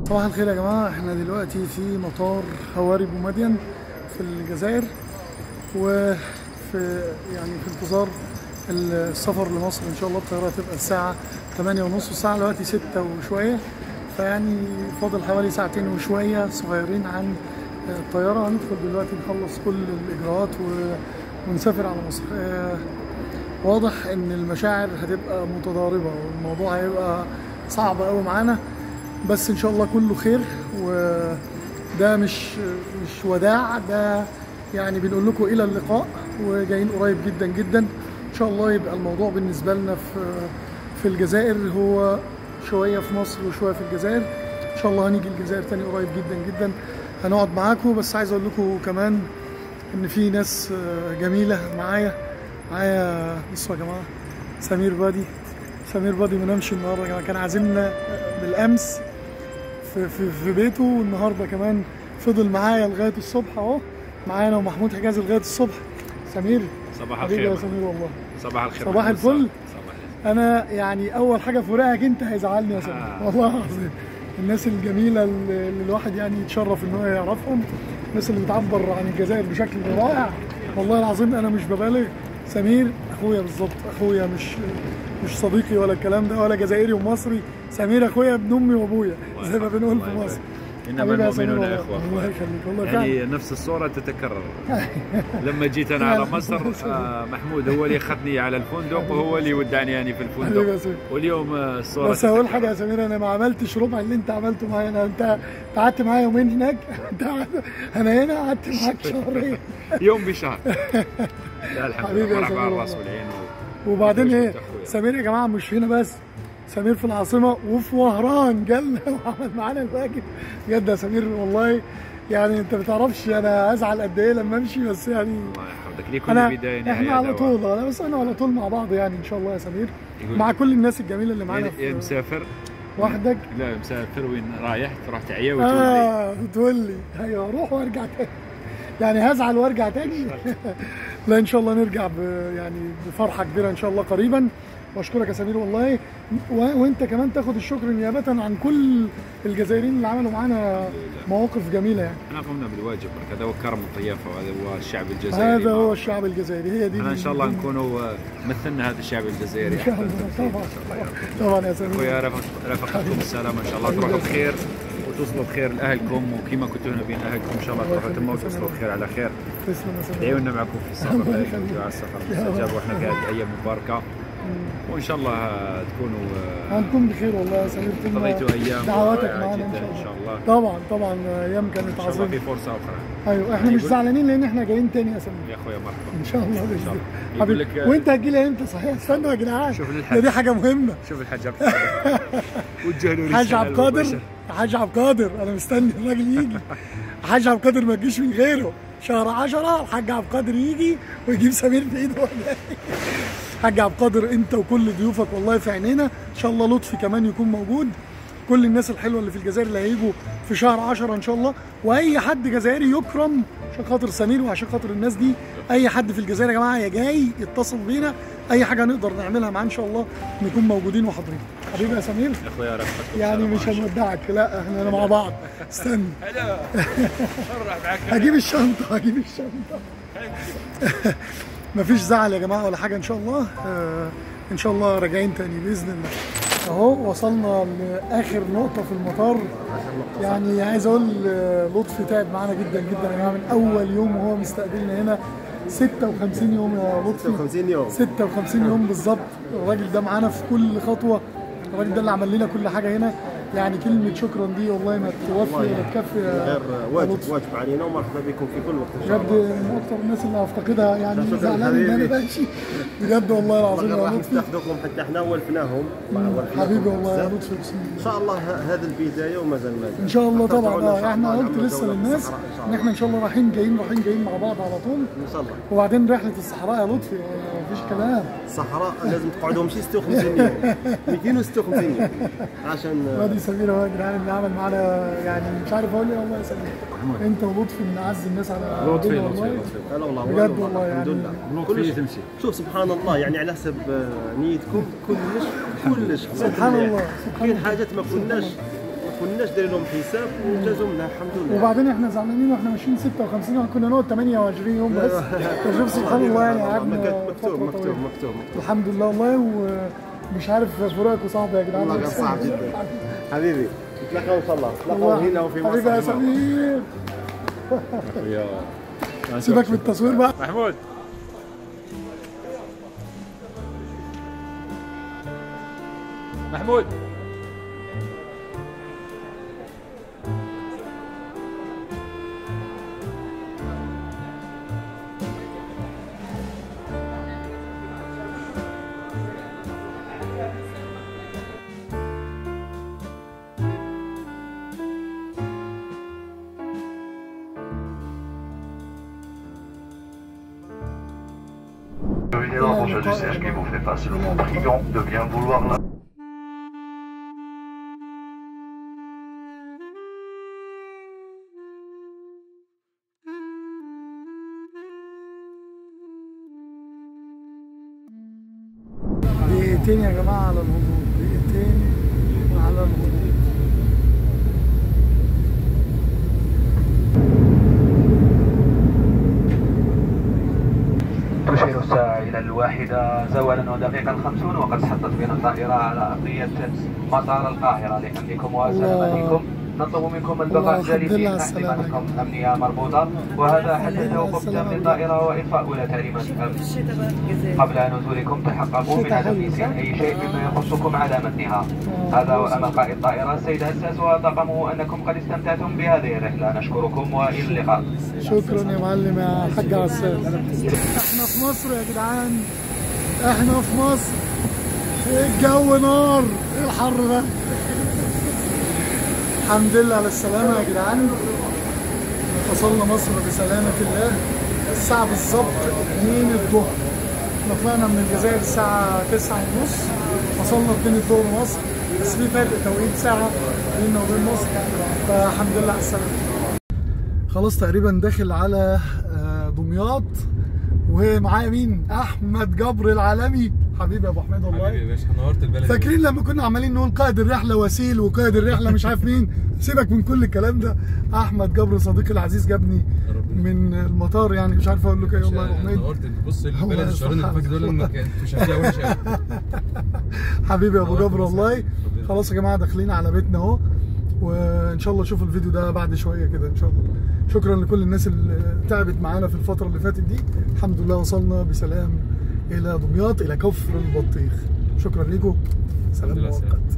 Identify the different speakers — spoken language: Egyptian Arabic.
Speaker 1: صباح الخير يا جماعة احنا دلوقتي في مطار هواري بومدين في الجزائر وفي يعني في انتظار السفر لمصر ان شاء الله الطيارة هتبقى الساعة 8 ونص الساعة دلوقتي 6 وشوية فيعني فاضل حوالي ساعتين وشوية صغيرين عن الطيارة هندخل دلوقتي نخلص كل الإجراءات و... ونسافر على مصر آه، واضح ان المشاعر هتبقى متضاربة والموضوع هيبقى صعب قوي معانا بس ان شاء الله كله خير وده مش مش وداع ده يعني بنقول لكم الى اللقاء وجايين قريب جدا جدا ان شاء الله يبقى الموضوع بالنسبه لنا في في الجزائر هو شويه في مصر وشويه في الجزائر ان شاء الله هنيجي الجزائر تاني قريب جدا جدا هنقعد معاكم بس عايز اقول لكم كمان ان في ناس جميله معايا معايا بصوا يا جماعه سمير بادي سمير بادي منامش النهارده يا جماعه كان عازمنا بالامس في, في, في بيته والنهارده كمان فضل معايا لغايه الصبح اهو معانا ومحمود حجازي لغايه الصبح سمير
Speaker 2: صباح
Speaker 1: حبيبي
Speaker 2: الخير
Speaker 1: يا سمير والله
Speaker 2: صباح الخير
Speaker 1: صباح
Speaker 2: محمد
Speaker 1: الفل.
Speaker 2: صالح. صباح الخير.
Speaker 1: انا يعني اول حاجه فراقك انت هيزعلني يا سمير
Speaker 2: آه.
Speaker 1: والله العظيم الناس الجميله اللي اللي الواحد يعني يتشرف ان هو يعرفهم الناس اللي بتعبر عن الجزائر بشكل رائع والله العظيم انا مش ببالغ سمير اخويا بالظبط اخويا مش مش صديقي ولا الكلام ده ولا جزائري ومصري سمير اخويا ابن امي وابويا زي ما بنقول في
Speaker 2: الله
Speaker 1: مصر
Speaker 2: انما
Speaker 1: حبيبي يا سمير
Speaker 2: المؤمنون
Speaker 1: والله.
Speaker 2: اخوه
Speaker 1: الله
Speaker 2: أخوة.
Speaker 1: يخليك والله فعلا
Speaker 2: يعني نفس الصورة تتكرر لما جيت انا على مصر آه، محمود هو اللي اخذني على الفندق وهو اللي ودعني يعني في
Speaker 1: حبيبي يا
Speaker 2: الفندق
Speaker 1: سمير
Speaker 2: واليوم آه، الصورة
Speaker 1: بس هقول
Speaker 2: تتكرر.
Speaker 1: حاجه يا سمير انا ما عملتش ربع اللي انت عملته معايا انا انت أنت قعدت معايا يومين هناك أنت قعدت- انا هنا قعدت معاك شهرين
Speaker 2: يوم بشهر لا الحمد
Speaker 1: حبيبي يا
Speaker 2: لله
Speaker 1: سمير
Speaker 2: فرح على
Speaker 1: والله.
Speaker 2: الراس والعين و-
Speaker 1: وبعدين ايه
Speaker 2: شفت أخويا.
Speaker 1: سمير يا جماعه مش هنا بس سمير في العاصمه وفي وهران جالنا وعمل معانا الواجب بجد يا سمير والله يعني انت ما بتعرفش انا ازعل قد ايه لما امشي بس يعني
Speaker 2: الله يحفظك لكل
Speaker 1: انا
Speaker 2: بداية
Speaker 1: احنا
Speaker 2: نهاية
Speaker 1: على
Speaker 2: دواء.
Speaker 1: طول انا بس انا على طول مع بعض يعني ان شاء الله يا سمير
Speaker 2: يقول-
Speaker 1: مع كل الناس الجميله اللي معانا
Speaker 2: يعني يا
Speaker 1: في
Speaker 2: مسافر
Speaker 1: وحدك
Speaker 2: لا مسافر وين رايح تروح تعيا وتولي
Speaker 1: اه تقول لي ايوه اروح وارجع تاني يعني هزعل وارجع تاني لا ان شاء الله نرجع ب يعني بفرحه كبيره ان شاء الله قريبا واشكرك يا سمير والله و... وانت كمان تاخد الشكر نيابه عن كل الجزائريين اللي عملوا معانا مواقف جميله يعني
Speaker 2: احنا قمنا بالواجب برك هذا هو كرم الضيافه وهذا هو الشعب الجزائري
Speaker 1: هذا هو
Speaker 2: معه.
Speaker 1: الشعب الجزائري هي دي
Speaker 2: احنا ان شاء الله
Speaker 1: دي-
Speaker 2: نكونوا آه، مثلنا هذا الشعب الجزائري
Speaker 1: ان شاء
Speaker 2: أحسن
Speaker 1: الله
Speaker 2: تمثيل.
Speaker 1: طبعا
Speaker 2: إن شاء الله يا رب.
Speaker 1: طبعا يا سمير
Speaker 2: اخويا رافق- رافقتكم السلامه ان شاء الله تروحوا بخير وتصلوا بخير لاهلكم وكما كنتوا هنا بين اهلكم ان شاء الله تروحوا تما وتصلوا بخير على خير
Speaker 1: تسلم يا سمير
Speaker 2: دعيونا معكم في السفر
Speaker 1: الله
Speaker 2: دائما
Speaker 1: يخليك.
Speaker 2: دعاء السفر
Speaker 1: يا رب.
Speaker 2: مستجاب واحنا في هذه الايام مباركه وان شاء الله آه، تكونوا آه،
Speaker 1: هنكون بخير والله يا سمير طول ما
Speaker 2: قضيتوا ايام
Speaker 1: دعواتك
Speaker 2: رائعة
Speaker 1: معانا ان
Speaker 2: جدا
Speaker 1: شاء
Speaker 2: ان
Speaker 1: الله
Speaker 2: شاء الله
Speaker 1: طبعا طبعا ايام كانت
Speaker 2: ان شاء الله
Speaker 1: عظيمه
Speaker 2: في فرصه اخرى
Speaker 1: ايوه احنا مش
Speaker 2: يقول-
Speaker 1: زعلانين لان احنا جايين تاني يا سمير
Speaker 2: يا اخويا مرحبا
Speaker 1: ان شاء الله باذن
Speaker 2: شاء
Speaker 1: الله
Speaker 2: الله.
Speaker 1: حبيبي
Speaker 2: يقول لك-
Speaker 1: وانت هتجي امتى صحيح استنوا يا جدعان
Speaker 2: شوف
Speaker 1: ده
Speaker 2: للحج
Speaker 1: دي حاجه مهمه
Speaker 2: شوف الحاج عبد القادر وجه له
Speaker 1: حاج
Speaker 2: رسالة
Speaker 1: عبد القادر
Speaker 2: المباشرة.
Speaker 1: حاج عبد القادر انا مستني الراجل يجي حاج عبد القادر ما تجيش من غيره شهر 10 الحاج عبد القادر يجي ويجيب سمير في ايده ولا إيه؟ حاج عبد القادر انت وكل ضيوفك والله في عينينا ان شاء الله لطفي كمان يكون موجود كل الناس الحلوه اللي في الجزائر اللي هيجوا في شهر 10 ان شاء الله واي حد جزائري يكرم عشان خاطر سمير وعشان خاطر الناس دي اي حد في الجزائر يا جماعه يا جاي يتصل بينا اي حاجه نقدر نعملها معاه ان شاء الله نكون موجودين وحاضرين حبيبي يا سمير
Speaker 2: يا اخويا رفقتكم
Speaker 1: يعني
Speaker 2: السلامة.
Speaker 1: مش هنودعك لا احنا مع بعض استنى
Speaker 2: هلا نروح معك
Speaker 1: هجيب الشنطه هجيب الشنطه مفيش زعل يا جماعه ولا حاجه ان شاء الله آه ان شاء الله راجعين تاني باذن الله اهو وصلنا لاخر نقطه في المطار يعني عايز اقول آه، لطفي تعب معانا جدا جدا يا جماعه من اول يوم وهو مستقبلنا هنا 56 يوم يا لطفي
Speaker 3: 56 يوم
Speaker 1: 56 يوم بالظبط الراجل ده معانا في كل خطوه الراجل ده اللي عمل لنا كل حاجه هنا يعني كلمه شكرا دي والله ما توفي ولا تكفي يا
Speaker 3: غير
Speaker 1: يا
Speaker 3: واجب
Speaker 1: لطفي.
Speaker 3: واجب علينا ومرحبا بكم في كل وقت ان شاء
Speaker 1: بجد
Speaker 3: الله
Speaker 1: من اكتر الناس اللي هفتقدها يعني
Speaker 3: شكراً
Speaker 1: زعلان ان انا
Speaker 3: حبيبي.
Speaker 1: بمشي بجد والله العظيم
Speaker 3: والله
Speaker 1: يا
Speaker 3: راح
Speaker 1: لطفي
Speaker 3: نستخدمكم حتى احنا ولفناهم ولفناكم
Speaker 1: حبيبي والله يا
Speaker 3: بزاف.
Speaker 1: لطفي اقسم بالله
Speaker 3: ان شاء الله ه- هذه البدايه ومازال مازال
Speaker 1: ان شاء الله
Speaker 3: حتى
Speaker 1: طبعا
Speaker 3: تعودنا إن شاء
Speaker 1: اه احنا
Speaker 3: الله
Speaker 1: قلت
Speaker 3: نعمل
Speaker 1: لسه
Speaker 3: جولة في
Speaker 1: للناس
Speaker 3: الصحراء ان شاء
Speaker 1: ان
Speaker 3: الله
Speaker 1: احنا ان شاء الله رايحين جايين رايحين جايين مع بعض على طول
Speaker 3: ان شاء الله
Speaker 1: وبعدين رحله الصحراء يا لطفي آه، مفيش كلام
Speaker 3: الصحراء لازم تقعدوا شي 56 يوم 256 يوم عشان
Speaker 1: وادي سمير اهو يا جدعان اللي عمل معانا يعني مش عارف اقول ايه والله يا سمير انت ولطفي من اعز الناس على
Speaker 2: لطفي
Speaker 1: الدنيا
Speaker 2: لطفي
Speaker 1: والله
Speaker 2: لطفي
Speaker 3: لا والله
Speaker 1: بجد
Speaker 3: والله
Speaker 1: والله
Speaker 3: الحمد
Speaker 1: يعني
Speaker 3: لله
Speaker 2: لطفي
Speaker 3: كلش
Speaker 2: تمشي
Speaker 3: شوف سبحان الله يعني على حسب آه، نيتكم كلش كلش
Speaker 1: سبحان الله، سبحان
Speaker 3: كاين
Speaker 1: الله.
Speaker 3: حاجات ما كناش ما كناش دايرين لهم حساب ودازوا منها الحمد لله
Speaker 1: وبعدين احنا زعلانين واحنا ماشيين 56 يوم كنا نقعد 28 يوم بس فشوف سبحان الله يعني
Speaker 3: ما
Speaker 1: قعدنا
Speaker 3: كان مكتوب
Speaker 1: فترة
Speaker 3: مكتوب
Speaker 1: طويلة.
Speaker 3: مكتوب مكتوب
Speaker 1: الحمد لله والله ومش عارف فراقكم صعب يا جدعان
Speaker 3: والله كان
Speaker 1: بس-
Speaker 3: صعب جدا حبيبي نتلاقاو ان شاء الله نتلاقاو
Speaker 1: والله.
Speaker 3: هنا وفي
Speaker 1: حبيبي يا
Speaker 3: مصر
Speaker 1: سمير سيبك من التصوير بقى
Speaker 2: محمود محمود
Speaker 4: vidéo pour ce message qui vous fait passer. Nous vous prions de bien vouloir la...
Speaker 1: دقيقتين يا جماعة على الهبوط دقيقتين على الهبوط
Speaker 5: تشير الساعة إلى الواحدة زوالا ودقيقة خمسون وقد سحبت بنا الطائرة على أرضية مطار القاهرة لأمنكم وسلامتكم نطلب منكم البقاء
Speaker 1: الله يحمد
Speaker 5: جالسين
Speaker 1: الله
Speaker 5: تحت
Speaker 1: السلامة.
Speaker 5: منكم أمنية مربوطة وهذا حتى توقف
Speaker 1: السلامة.
Speaker 5: من الطائرة وإطفاء أولى تعليمات الأمن قبل نزولكم تحققوا من عدم نسيان أي شيء مما يخصكم على متنها هذا وأمل قائد الطائرة السيد هساس وطاقمه أنكم قد استمتعتم بهذه الرحلة نشكركم وإلى اللقاء
Speaker 1: شكرا يا معلم يا حاج عساس احنا في مصر يا جدعان احنا في مصر الجو نار ايه الحر ده الحمد لله على السلامة يا جدعان وصلنا مصر بسلامة الله الساعة بالظبط 2 الظهر احنا طلعنا من الجزائر الساعة 9 ونص وصلنا 2 الظهر مصر بس في فرق توقيت ساعة بيننا وبين مصر فالحمد لله على السلامة خلاص تقريبا داخل على آه، دمياط ومعايا مين؟ احمد جبر العالمي حبيبي يا ابو حميد والله
Speaker 6: حبيبي يا باشا نورت البلد
Speaker 1: فاكرين لما كنا عمالين نقول قائد الرحله وسيل وقائد الرحله مش عارف مين سيبك من كل الكلام ده احمد جبر صديقي العزيز جابني من المطار يعني مش عارف اقول لك ايه والله يا ابو حميد
Speaker 6: نورت بص
Speaker 1: الله
Speaker 6: البلد الشهرين اللي
Speaker 1: يصلحك.
Speaker 6: فاتوا دول ما كانت شكلها وحش قوي
Speaker 1: حبيبي يا ابو
Speaker 6: نورت
Speaker 1: جبر والله
Speaker 6: ربنا
Speaker 1: خلاص يا جماعه داخلين على بيتنا اهو وان شاء الله نشوف الفيديو ده بعد شويه كده ان شاء الله شكرا لكل الناس اللي تعبت معانا في الفتره اللي فاتت دي الحمد لله وصلنا بسلام الى دمياط الى كفر البطيخ شكرا لكم سلام
Speaker 6: الحمد لله، سلام.
Speaker 1: مؤقت